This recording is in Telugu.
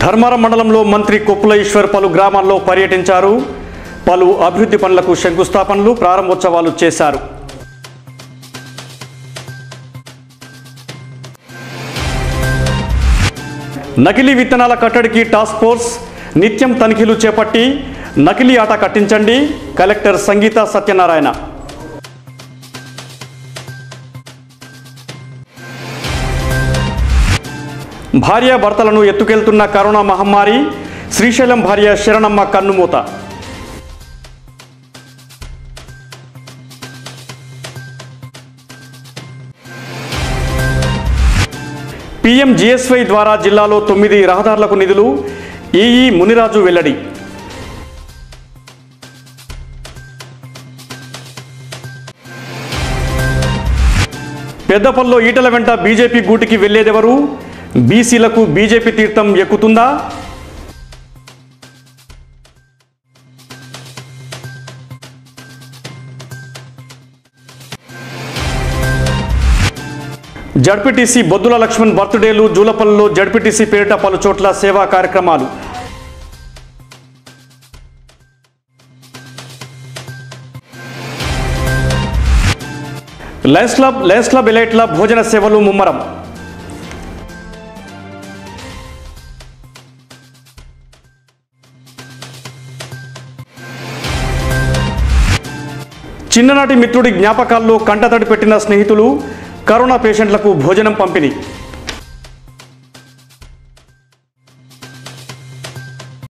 ధర్మారం మండలంలో మంత్రి కొప్పుల ఈశ్వర్ పలు గ్రామాల్లో పర్యటించారు పలు అభివృద్ధి పనులకు శంకుస్థాపనలు ప్రారంభోత్సవాలు చేశారు నకిలీ విత్తనాల కట్టడికి టాస్క్ ఫోర్స్ నిత్యం తనిఖీలు చేపట్టి నకిలీ ఆట కట్టించండి కలెక్టర్ సంగీత సత్యనారాయణ భార్యాభర్తలను ఎత్తుకెళ్తున్న కరోనా మహమ్మారి శ్రీశైలం భార్య శరణమ్మ కన్నుమూత పీఎం జిఎస్వై ద్వారా జిల్లాలో తొమ్మిది రహదారులకు నిధులు ఈఈ మునిరాజు వెల్లడి పెద్దపల్లో ఈటల వెంట బీజేపీ గూటికి వెళ్లేదెవరు బీసీలకు బీజేపీ తీర్థం ఎక్కుతుందా జడ్పీటీసీ బొద్దుల లక్ష్మణ్ బర్త్డేలు జూలపల్లిలో జడ్పీటీసీ పేరిట పలు చోట్ల సేవా కార్యక్రమాలు లయన్స్ క్లబ్ లయన్స్ క్లబ్ ఎలైట్ల భోజన సేవలు ముమ్మరం చిన్ననాటి మిత్రుడి జ్ఞాపకాల్లో కంటతడి పెట్టిన స్నేహితులు కరోనా పేషెంట్లకు భోజనం పంపిణీ